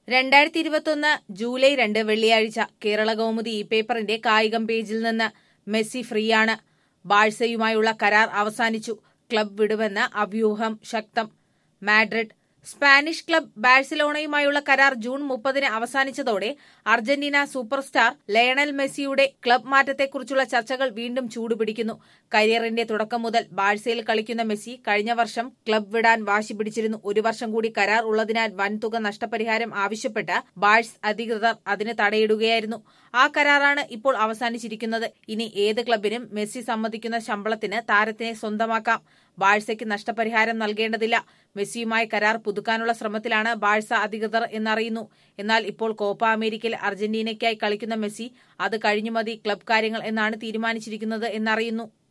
രണ്ടായിരത്തി ഇരുപത്തൊന്ന് ജൂലൈ രണ്ട് വെള്ളിയാഴ്ച കേരള കൗമുദി ഈ പേപ്പറിന്റെ കായികം പേജിൽ നിന്ന് മെസ്സി ഫ്രീയാണ് ബാഴ്സയുമായുള്ള കരാർ അവസാനിച്ചു ക്ലബ് വിടുമെന്ന് അഭ്യൂഹം ശക്തം മാഡ്രിഡ് സ്പാനിഷ് ക്ലബ് ബാഴ്സലോണയുമായുള്ള കരാർ ജൂൺ മുപ്പതിന് അവസാനിച്ചതോടെ അർജന്റീന സൂപ്പർ സ്റ്റാർ ലയണൽ മെസ്സിയുടെ ക്ലബ് മാറ്റത്തെക്കുറിച്ചുള്ള ചർച്ചകൾ വീണ്ടും ചൂടുപിടിക്കുന്നു കരിയറിന്റെ തുടക്കം മുതൽ ബാഴ്സയിൽ കളിക്കുന്ന മെസ്സി കഴിഞ്ഞ വർഷം ക്ലബ് വിടാൻ വാശി പിടിച്ചിരുന്നു ഒരു വർഷം കൂടി കരാർ ഉള്ളതിനാൽ വൻതുക നഷ്ടപരിഹാരം ആവശ്യപ്പെട്ട് ബാഴ്സ് അധികൃതർ അതിന് തടയിടുകയായിരുന്നു ആ കരാറാണ് ഇപ്പോൾ അവസാനിച്ചിരിക്കുന്നത് ഇനി ഏത് ക്ലബിനും മെസ്സി സമ്മതിക്കുന്ന ശമ്പളത്തിന് താരത്തിനെ സ്വന്തമാക്കാം ബാഴ്സയ്ക്ക് നഷ്ടപരിഹാരം നൽകേണ്ടതില്ല മെസ്സിയുമായി കരാർ പുതുക്കാനുള്ള ശ്രമത്തിലാണ് ബാഴ്സ അധികൃതർ എന്നറിയുന്നു എന്നാൽ ഇപ്പോൾ കോപ്പ അമേരിക്കയിൽ അർജന്റീനയ്ക്കായി കളിക്കുന്ന മെസ്സി അത് കഴിഞ്ഞു മതി ക്ലബ് കാര്യങ്ങൾ എന്നാണ് തീരുമാനിച്ചിരിക്കുന്നത് എന്നറിയുന്നു